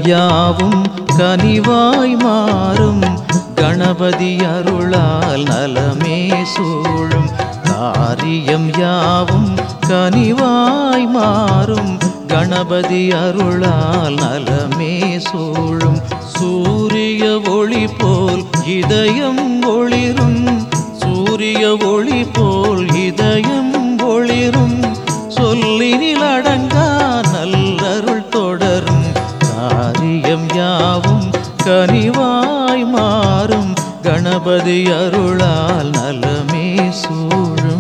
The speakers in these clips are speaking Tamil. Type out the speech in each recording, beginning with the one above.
யாவும் கனிவாய் மாறும் கணபதி அருளால் நலமே சூழும் காரியம் யாவும் கனிவாய் மாறும் கணபதி அருளால் நலமே சூழும் சூரிய ஒளி போல் இதயம் ஒளிரும் சூரிய ஒளி போல் இதயம் ஒளிரும் சொல்லினில் அடங்கா நல்லருள் தொடரும் காரியம் யாவும் கனிவாய் மாறும் கணபதி அருளால் நலமே சூழும்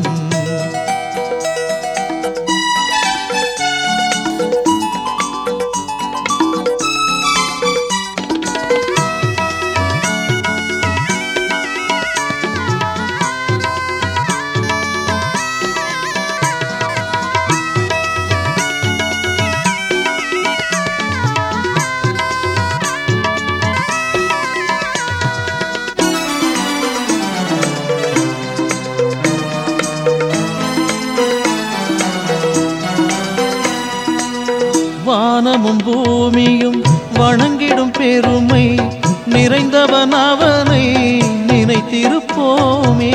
வானமும் பூமியும் வணங்கிடும் பெருமை நிறைந்தவன் அவனை நினைத்திருப்போமே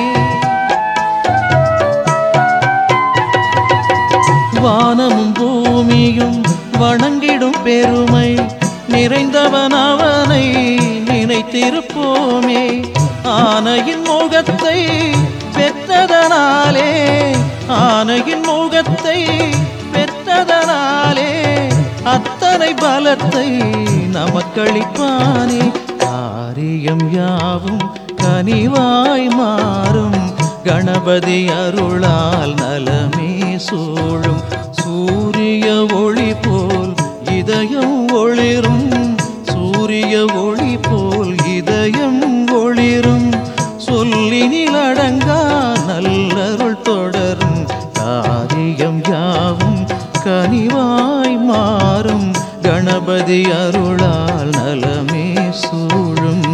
வானமும் பூமியும் வணங்கிடும் பெருமை நிறைந்தவன் அவனை நினைத்திருப்போமே ஆனையின் முகத்தை பெற்றதனாலே ஆனையின் முகத்தை பெற்றதனாலே அத்தனை பலத்தை நமக்களிப்பானே காரியம் யாவும் கனிவாய் மாறும் கணபதி அருளால் நலமே சூழும் சூரிய ஒளி போல் இதயம் ஒளிரும் சூரிய ஒளி போல் இதயம் ஒளிரும் சொல்லினில் அடங்கா நல்லருள் தொடரும் காரியம் யாவும் கனிவாய் மாறும் கணபதி அருளால் நலமே சூழும்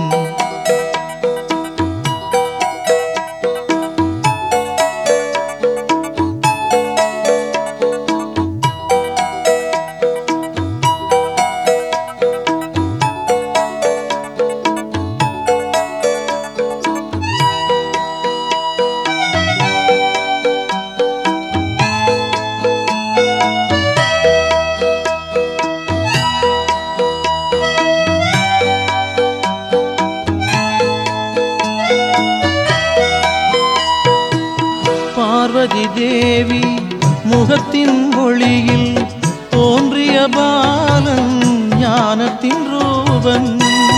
பார்வதி தேவி முகத்தின் ஒளியில் தோன்றிய பாலன் ஞானத்தின் ரூபன்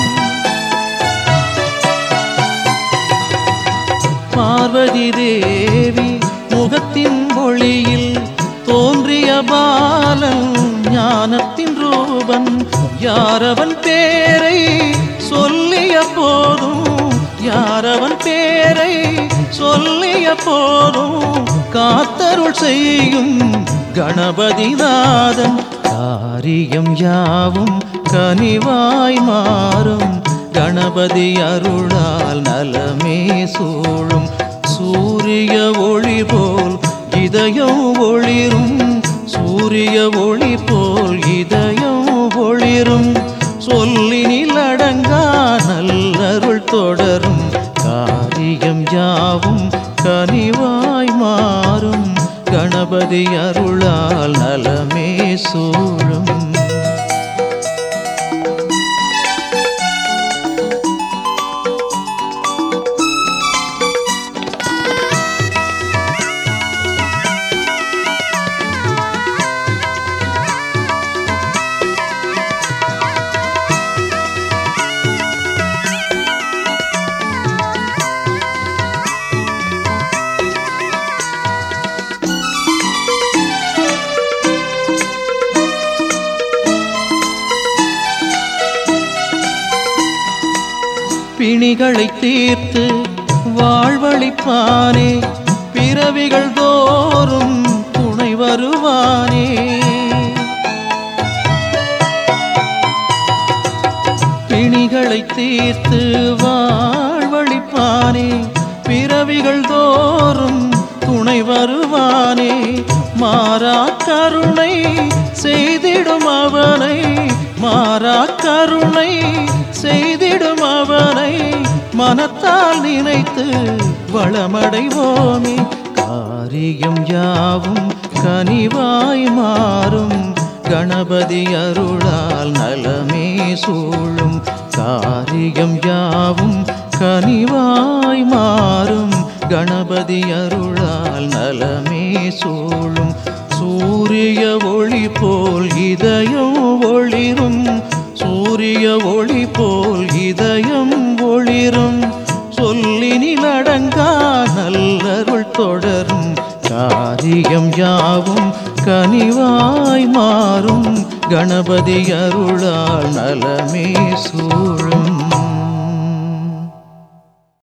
பார்வதி தேவி முகத்தின் ஒளியில் தோன்றிய பாலன் ஞானத்தின் ரூபன் யாரவன் பேரை சொல்லிய போதும் யாரவன் பேரை சொல்லிய போதும் காத்தருள் செய்யும் கணபதிநாதன் காரியம் யாவும் கனிவாய் மாறும் கணபதி அருளால் நலமே சூழும் சூரிய ஒளி போல் இதயம் ஒளிரும் சூரிய ஒளி போல் இதயம் ஒளிரும் சொல்லினில் அடங்கா நல்லருள் தொடரும் காரியம் யாவும் கனிவாய் மாறும் கணபதி அருளால் நலமே சூழும் பிணிகளை தீர்த்து வாழ்வழிப்பானே பிறவிகள் தோறும் துணை வருவானே பிணிகளை தீர்த்து வாழ்வழிப்பானே பிறவிகள் தோறும் துணை வருவானே மாறா கருணை செய்திடும் அவனை மா வைத்து வளமடைவோமே காரியம் யாவும் கனிவாய் மாறும் கணபதி அருளால் நலமே சூழும் காரியம் யாவும் கனிவாய் மாறும் கணபதி அருளால் நலமே சூழும் சூரிய ஒளி போல் இதயம் ஒளிரும் சூரிய ஒளி போல் இதயம் ஒளிரும் சொல்லினில் அடங்கா நல்லருள் தொடரும் காரியம் யாவும் கனிவாய் மாறும் கணபதி அருளால் நலமே சூழும்